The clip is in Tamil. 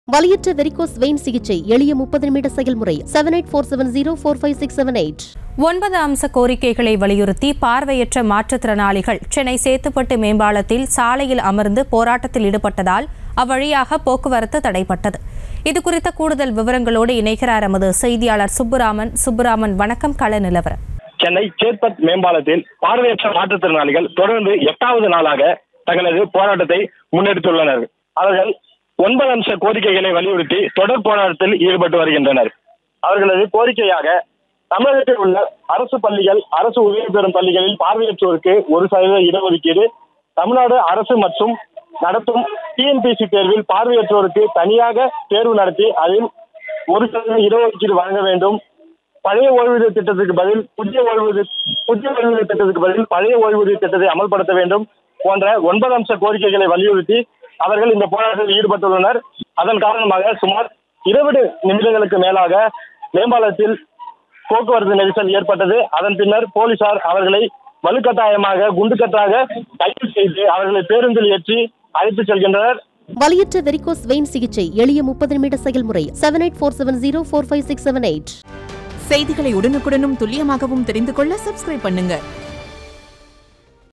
வலியற்ற வெரிகோஸ் வெயின் சிகிச்சை எளிய முப்பது நிமிட செயல்முறை seven eight four seven zero four five six seven eight ஒன்பது அம்ச கோரிக்கைகளை வலியுறுத்தி பார்வையற்ற மாற்றுத்திறனாளிகள் சென்னை சேத்துப்பட்டு மேம்பாலத்தில் சாலையில் அமர்ந்து போராட்டத்தில் ஈடுபட்டதால் அவ்வழியாக போக்குவரத்து தடைப்பட்டது இது குறித்த கூடுதல் விவரங்களோடு இணைகிறார் எமது செய்தியாளர் சுப்புராமன் சுப்புராமன் வணக்கம் கள நிலவரம் சென்னை சேத்பட் மேம்பாலத்தில் பார்வையற்ற மாற்றுத்திறனாளிகள் தொடர்ந்து எட்டாவது நாளாக தங்களது போராட்டத்தை முன்னெடுத்துள்ளனர் அவர்கள் ஒன்பது அம்ச கோரிக்கைகளை வலியுறுத்தி தொடர் போராட்டத்தில் ஈடுபட்டு வருகின்றனர் அவர்களது கோரிக்கையாக தமிழகத்தில் உள்ள அரசு பள்ளிகள் அரசு உதவி பெறும் பள்ளிகளில் பார்வையற்றோருக்கு ஒரு சதவீத இடஒதுக்கீடு தமிழ்நாடு அரசு மற்றும் நடத்தும் டிஎன்பிசி தேர்வில் பார்வையற்றோருக்கு தனியாக தேர்வு நடத்தி அதில் ஒரு சதவீத இடஒதுக்கீடு வழங்க வேண்டும் பழைய ஓய்வூதிய திட்டத்துக்கு பதில் புதிய ஓய்வூதிய புதிய ஓய்வூதிய திட்டத்துக்கு பதில் பழைய ஓய்வூதிய திட்டத்தை அமல்படுத்த வேண்டும் போன்ற ஒன்பது அம்ச கோரிக்கைகளை வலியுறுத்தி அவர்கள் இந்த போராட்டத்தில் ஈடுபட்டுள்ளனர் அதன் காரணமாக சுமார் இருபது நிமிடங்களுக்கு மேலாக மேம்பாலத்தில் போக்குவரத்து நெரிசல் ஏற்பட்டது அதன் பின்னர் போலீசார் அவர்களை வலுக்கட்டாயமாக குண்டுக்கட்டாக கைது செய்து அவர்களை பேருந்தில் ஏற்றி அழைத்துச் செல்கின்றனர் வலியற்ற வெரிகோஸ் வெயின் சிகிச்சை எளிய முப்பது நிமிட செயல்முறை seven eight four seven zero four five six seven eight செய்திகளை உடனுக்குடனும் துல்லியமாகவும் தெரிந்து கொள்ள சப்ஸ்கிரைப் பண்ணுங்க